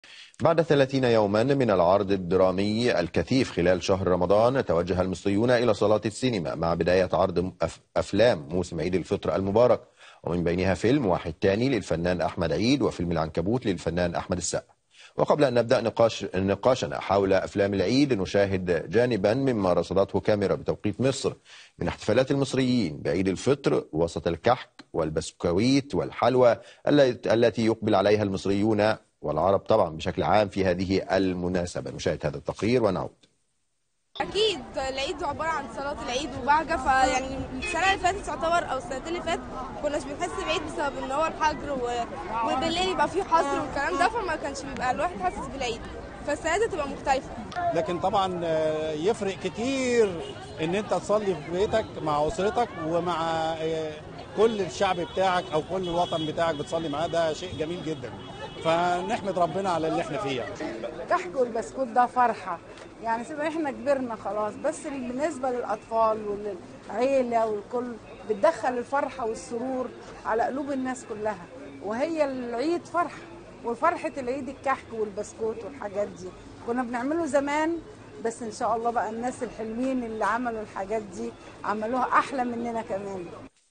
بعد 30 يوما من العرض الدرامي الكثيف خلال شهر رمضان توجه المصريون إلى صالات السينما مع بداية عرض أفلام موسم عيد الفطر المبارك ومن بينها فيلم واحد تاني للفنان أحمد عيد وفيلم العنكبوت للفنان أحمد السقا وقبل أن نبدأ نقاش نقاشنا حول أفلام العيد نشاهد جانبا مما رصدته كاميرا بتوقيت مصر من احتفالات المصريين بعيد الفطر وسط الكحك والبسكويت والحلوى التي يقبل عليها المصريون والعرب طبعا بشكل عام في هذه المناسبة نشاهد هذا التقرير ونعود اكيد العيد عباره عن صلاه العيد وبهجه فيعني السنه اللي فاتت تعتبر او السنتين اللي فاتت كناش بنحس بعيد بسبب ان هو الحجر و... وبالليل يبقى فيه حظر والكلام ده فما كانش بيبقى الواحد حاسس بالعيد فالسنه دي تبقى مختلفه لكن طبعا يفرق كتير ان انت تصلي في بيتك مع اسرتك ومع كل الشعب بتاعك او كل الوطن بتاعك بتصلي معاه ده شيء جميل جدا فنحمد ربنا على اللي احنا فيه يعني. الكحك والبسكوت ده فرحه يعني سيبنا احنا كبرنا خلاص بس بالنسبه للاطفال والعيله والكل بتدخل الفرحه والسرور على قلوب الناس كلها وهي العيد فرحه وفرحه العيد الكحك والبسكوت والحاجات دي كنا بنعمله زمان بس ان شاء الله بقى الناس الحلوين اللي عملوا الحاجات دي عملوها احلى مننا كمان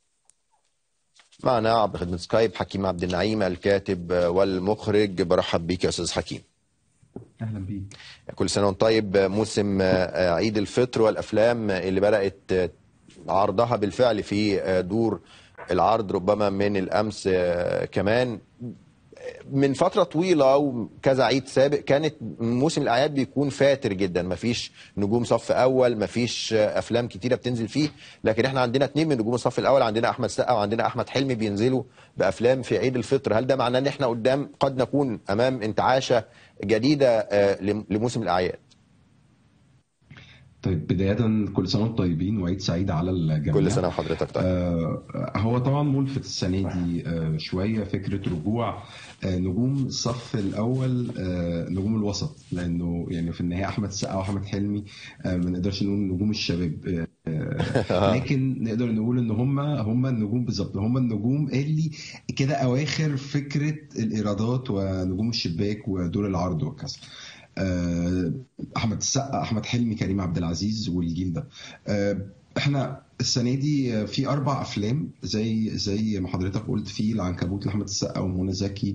معنا عبر خدمة سكايب حكيم عبد النعيم الكاتب والمخرج برحب بك يا أستاذ حكيم اهلا بيك كل سنه وانت طيب موسم عيد الفطر والافلام اللي بدات عرضها بالفعل في دور العرض ربما من الامس كمان من فتره طويله وكذا عيد سابق كانت موسم الاعياد بيكون فاتر جدا مفيش نجوم صف اول مفيش افلام كتيره بتنزل فيه لكن احنا عندنا اثنين من نجوم الصف الاول عندنا احمد سقا وعندنا احمد حلمي بينزلوا بافلام في عيد الفطر هل ده معناه ان احنا قدام قد نكون امام انتعاشه جديده لموسم الاعياد طيب بداية كل سنة وانتم طيبين وعيد سعيد على الجميع كل سنة وحضرتك طيب آه هو طبعا ملفت السنة دي آه شوية فكرة رجوع آه نجوم الصف الأول آه نجوم الوسط لأنه يعني في النهاية أحمد السقا وأحمد حلمي آه ما نقدرش نقول نجوم الشباب آه لكن نقدر نقول ان هم هم النجوم بالظبط هم النجوم اللي كده اواخر فكره الايرادات ونجوم الشباك ودور العرض وكذا احمد السقا احمد حلمي كريم عبد العزيز والجيل ده احنا السنه دي في اربع افلام زي زي ما حضرتك قلت في العنكبوت لاحمد السقا ومنى زكي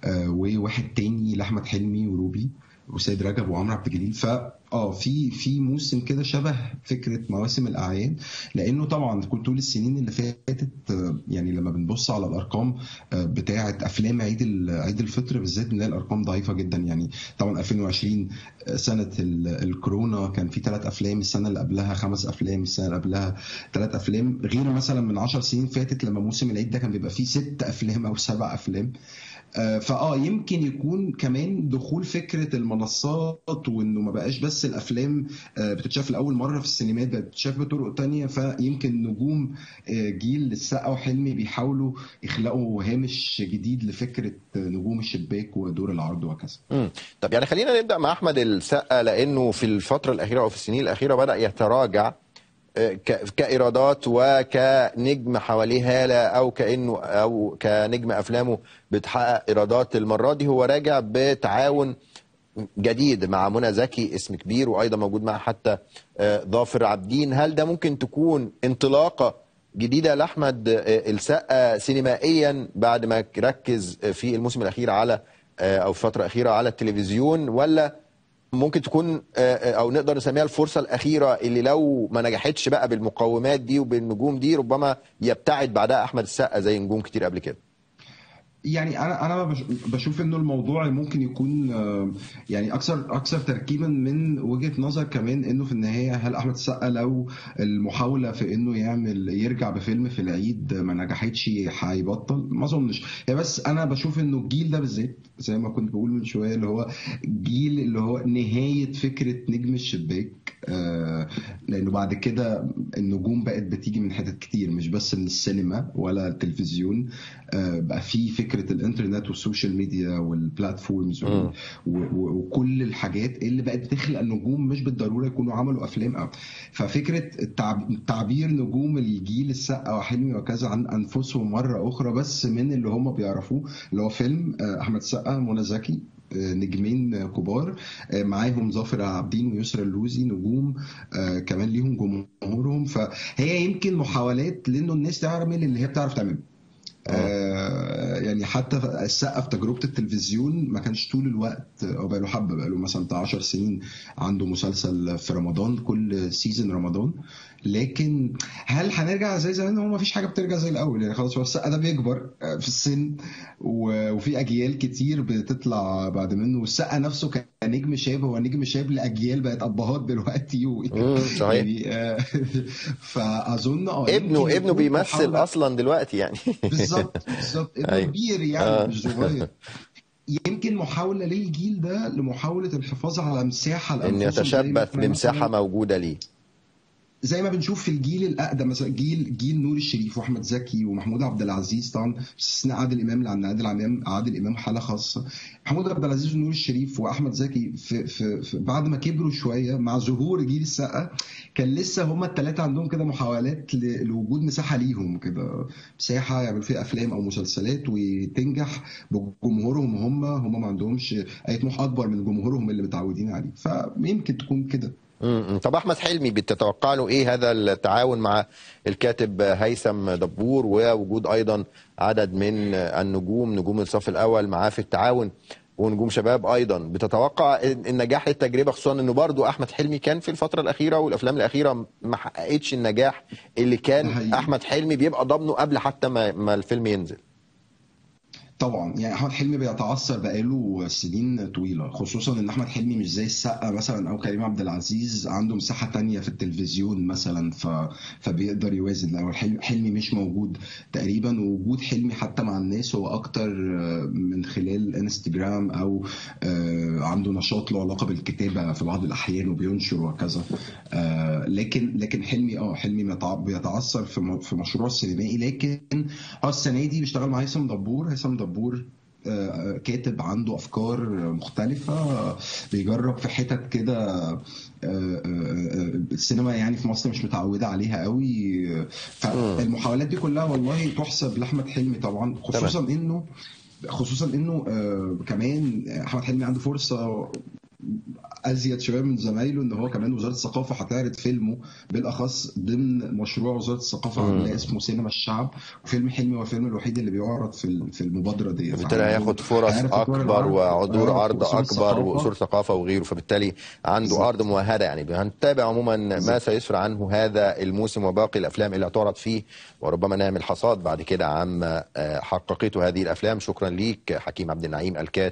وواحد تاني لاحمد حلمي وروبي وسيد رجب وعمرو عبد الجليل ف اه في في موسم كده شبه فكره مواسم الاعياد لانه طبعا كل طول السنين اللي فاتت يعني لما بنبص على الارقام بتاعه افلام عيد عيد الفطر بالذات بنلاقي الارقام ضعيفه جدا يعني طبعا 2020 سنه الكورونا كان في ثلاث افلام السنه اللي قبلها خمس افلام السنه اللي قبلها ثلاث افلام غير مثلا من 10 سنين فاتت لما موسم العيد ده كان بيبقى فيه ست افلام او سبع افلام فاه يمكن يكون كمان دخول فكره المنصات وانه ما بقاش بس الافلام بتتشاف لاول مره في السينمات بقت بتتشاف بطرق تانية فيمكن نجوم جيل السقا وحلمي بيحاولوا يخلقوا هامش جديد لفكره نجوم الشباك ودور العرض وكذا. طب يعني خلينا نبدا مع احمد السقا لانه في الفتره الاخيره او في السنين الاخيره بدا يتراجع كايرادات وكنجم حواليه هاله او كانه او كنجم افلامه بتحقق ايرادات المره دي هو راجع بتعاون جديد مع منى زكي اسم كبير وايضا موجود معها حتى ظافر عابدين هل ده ممكن تكون انطلاقه جديده لاحمد السقا سينمائيا بعد ما ركز في الموسم الاخير على او في الفتره الاخيره على التلفزيون ولا ممكن تكون او نقدر نسميها الفرصه الاخيره اللي لو ما نجحتش بقى بالمقومات دي وبالنجوم دي ربما يبتعد بعدها احمد السقا زي نجوم كتير قبل كده يعني انا انا بشوف انه الموضوع ممكن يكون يعني اكثر اكثر تركيبا من وجهه نظر كمان انه في النهايه هل احمد السقا لو المحاوله في انه يعمل يرجع بفيلم في العيد ما نجحتش هيبطل ما اظنش هي بس انا بشوف انه الجيل ده بالذات زي ما كنت بقول من شويه اللي هو جيل اللي هو نهايه فكره نجم الشباك لانه بعد كده النجوم بقت بتيجي من حتت كتير مش بس من السينما ولا التلفزيون بقى في فكره الانترنت والسوشيال ميديا والبلاتفورمز وكل الحاجات اللي بقت بتخلق نجوم مش بالضروره يكونوا عملوا افلام أو ففكره تعبير نجوم الجيل السقا وحلمي وكذا عن انفسهم مره اخرى بس من اللي هم بيعرفوه اللي هو فيلم احمد السقا منى زكي آه، نجمين كبار آه، معاهم ظافر عابدين ويسرا اللوزي نجوم آه، كمان ليهم جمهورهم فهي يمكن محاولات لانه الناس تعمل اللي هي بتعرف تعمله آه، يعني حتى السقا في تجربه التلفزيون ما كانش طول الوقت او بقاله حبه بقاله مثلا بتاع 10 سنين عنده مسلسل في رمضان كل سيزون رمضان لكن هل هنرجع زي زمان هو ما فيش حاجه بترجع زي الاول يعني خلاص هو السقا ده بيكبر آه، في السن و- وفي اجيال كتير بتطلع بعد منه والسقا نفسه كنجم شاب هو نجم شاب لاجيال بقت ابهات دلوقتي و... مم، صحيح. يعني آه، فاظن اه ابنه يمكن ابنه يكون بيمثل محاولة- اصلا دلوقتي يعني بالظبط بالظبط ابنه أيوة. كبير يعني آه. مش صغير يمكن محاولة للجيل ده لمحاولة الحفاظ على مساحة ان لأنفسهم زي ما يتشبث احنا بمساحه مثلاً- موجوده ليه زي ما بنشوف في الجيل الاقدم مثلا جيل جيل نور الشريف واحمد زكي ومحمود عبد العزيز طبعا باستثناء عادل امام لان عادل امام عادل امام حاله خاصه محمود عبد العزيز ونور الشريف واحمد زكي في, في, في بعد ما كبروا شويه مع ظهور جيل السقا كان لسه هما الثلاثه عندهم كده محاولات ل- لوجود مساحه ليهم كده مساحه يعملوا فيها افلام او مسلسلات وتنجح بجمهورهم هم هم ما عندهمش اي طموح اكبر من جمهورهم اللي متعودين عليه فيمكن تكون كده مم. طب احمد حلمي بتتوقع له ايه هذا التعاون مع الكاتب هيثم دبور ووجود ايضا عدد من النجوم نجوم الصف الاول معاه في التعاون ونجوم شباب ايضا بتتوقع النجاح للتجربه خصوصا انه برضو احمد حلمي كان في الفتره الاخيره والافلام الاخيره ما حققتش النجاح اللي كان ده حقيقي. احمد حلمي بيبقى ضامنه قبل حتى ما, ما الفيلم ينزل طبعا يعني احمد حلمي بيتعثر بقاله سنين طويله خصوصا ان احمد حلمي مش زي السقا مثلا او كريم عبد العزيز عنده مساحه تانية في التلفزيون مثلا ف... فبيقدر يوازن لو الحلم- حلمي مش موجود تقريبا ووجود حلمي حتى مع الناس هو اكتر آه، من خلال انستجرام او آه، عنده نشاط له علاقه بالكتابه في بعض الاحيان وبينشر وكذا آه، لكن لكن حلمي اه حلمي متع- بيتعثر في م- في مشروع سينمائي لكن اه السنه دي بيشتغل مع هيثم دبور هيثم دبور آه، كاتب عنده افكار مختلفه آه، بيجرب في حتت كده آه، آه، آه، السينما يعني في مصر مش متعوده عليها قوي آه، فالمحاولات دي كلها والله تحسب لاحمد حلمي طبعا خصوصا انه خصوصا انه آه، كمان احمد حلمي عنده فرصه ازيد شويه من زمايله ان هو كمان وزاره الثقافه هتعرض فيلمه بالاخص ضمن مشروع وزاره الثقافه عاملاه اسمه سينما الشعب وفيلم حلمي هو الفيلم الوحيد اللي بيعرض في ال- في المبادره دي فبالتالي هياخد فرص هيعرض أدوار اكبر العرض. وعذور آه، عرض وأصول اكبر الثقافة. واصول ثقافه وغيره فبالتالي عنده بالظبط. ارض ممهده يعني هنتابع عموما ما بالظبط. سيسفر عنه هذا الموسم وباقي الافلام اللي اعترض فيه وربما نعمل حصاد بعد كده عما آه، حققته هذه الافلام شكرا ليك حكيم عبد النعيم الكاتب